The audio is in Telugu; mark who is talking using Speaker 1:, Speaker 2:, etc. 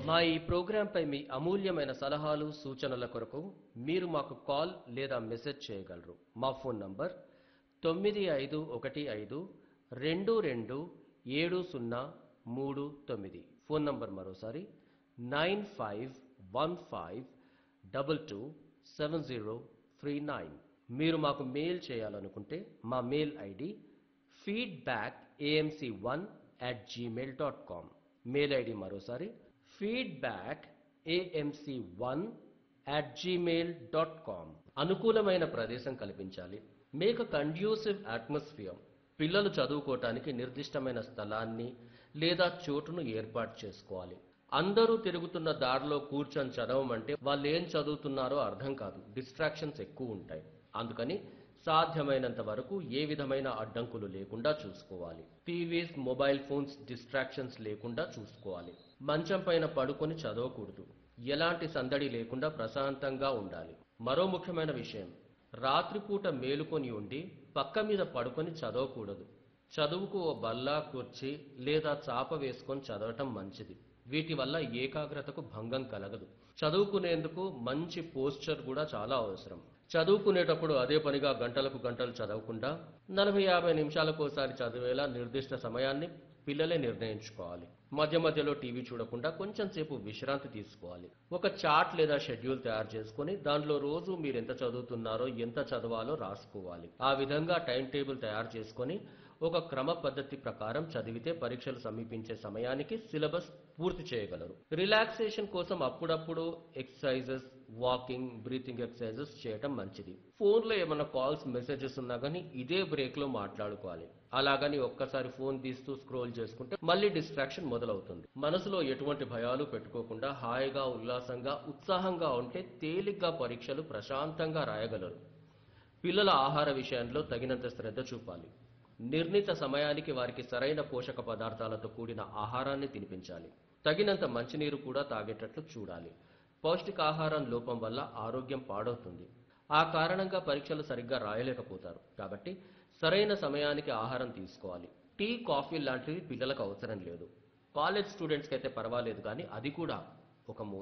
Speaker 1: మా ఈ ప్రోగ్రాంపై మీ అమూల్యమైన సలహాలు సూచనల కొరకు మీరు మాకు కాల్ లేదా మెసేజ్ చేయగలరు మా ఫోన్ నంబర్ తొమ్మిది ఐదు ఒకటి ఐదు రెండు రెండు ఏడు సున్నా మూడు తొమ్మిది ఫోన్ నంబర్ మరోసారి nine five one five double two seven zero three nine మీరు మాకు మెయిల్ చేయాలనుకుంటే మా mail ID feedback AMC one at Gmail dot com mail ID మరోసారి feedback AMC one at Gmail dot com అనుకూలమైన ప్రదేశం కల్పించాలి మేక్ కండ్యూసివ్ అట్మాస్ఫియర్ పిల్లలు చదువుకోవటానికి నిర్దిష్టమైన స్థలాన్ని లేదా చోటును ఏర్పాటు చేసుకోవాలి అందరూ తిరుగుతున్న దారిలో కూర్చొని చదవమంటే వాళ్ళు ఏం చదువుతున్నారో అర్థం కాదు డిస్ట్రాక్షన్స్ ఎక్కువ ఉంటాయి అందుకని సాధ్యమైనంత వరకు ఏ విధమైన అడ్డంకులు లేకుండా చూసుకోవాలి టీవీస్ మొబైల్ ఫోన్స్ డిస్ట్రాక్షన్స్ లేకుండా చూసుకోవాలి మంచం పైన పడుకొని చదవకూడదు ఎలాంటి సందడి లేకుండా ప్రశాంతంగా ఉండాలి మరో ముఖ్యమైన విషయం రాత్రిపూట మేలుకొని ఉండి పక్క మీద పడుకొని చదవకూడదు చదువుకు ఓ బల్ల కుర్చీ లేదా చాప వేసుకొని చదవటం మంచిది వీటి వల్ల ఏకాగ్రతకు భంగం కలగదు చదువుకునేందుకు మంచి పోస్చర్ కూడా చాలా అవసరం చదువుకునేటప్పుడు అదే పనిగా గంటలకు గంటలు చదవకుండా నలభై యాభై నిమిషాలకోసారి చదివేలా నిర్దిష్ట సమయాన్ని పిల్లలే నిర్ణయించుకోవాలి మధ్య మధ్యలో టీవీ చూడకుండా కొంచెం సేపు విశ్రాంతి తీసుకోవాలి ఒక చార్ట్ లేదా షెడ్యూల్ తయారు చేసుకొని దానిలో రోజు మీరు ఎంత చదువుతున్నారో ఎంత చదవాలో రాసుకోవాలి ఆ విధంగా టైం టేబుల్ తయారు చేసుకొని ఒక క్రమ పద్ధతి ప్రకారం చదివితే పరీక్షలు సమీపించే సమయానికి సిలబస్ పూర్తి చేయగలరు రిలాక్సేషన్ కోసం అప్పుడప్పుడు ఎక్సర్సైజెస్ వాకింగ్ బ్రీతింగ్ ఎక్సర్సైజెస్ చేయటం మంచిది ఫోన్లో ఏమైనా కాల్స్ మెసేజెస్ ఉన్నా కానీ ఇదే బ్రేక్ లో మాట్లాడుకోవాలి అలాగని ఒక్కసారి ఫోన్ తీస్తూ స్క్రోల్ చేసుకుంటే మళ్ళీ డిస్ట్రాక్షన్ మొదలవుతుంది మనసులో ఎటువంటి భయాలు పెట్టుకోకుండా హాయిగా ఉల్లాసంగా ఉత్సాహంగా ఉంటే తేలిగ్గా పరీక్షలు ప్రశాంతంగా రాయగలరు పిల్లల ఆహార విషయంలో తగినంత శ్రద్ధ చూపాలి నిర్ణీత సమయానికి వారికి సరైన పోషక పదార్థాలతో కూడిన ఆహారాన్ని తినిపించాలి తగినంత మంచినీరు కూడా తాగేటట్లు చూడాలి పౌష్టికాహారం లోపం వల్ల ఆరోగ్యం పాడవుతుంది ఆ కారణంగా పరీక్షలు సరిగ్గా రాయలేకపోతారు కాబట్టి సరైన సమయానికి ఆహారం తీసుకోవాలి టీ కాఫీ లాంటివి పిల్లలకు అవసరం లేదు కాలేజ్ స్టూడెంట్స్కి అయితే పర్వాలేదు కానీ అది కూడా ఒక మో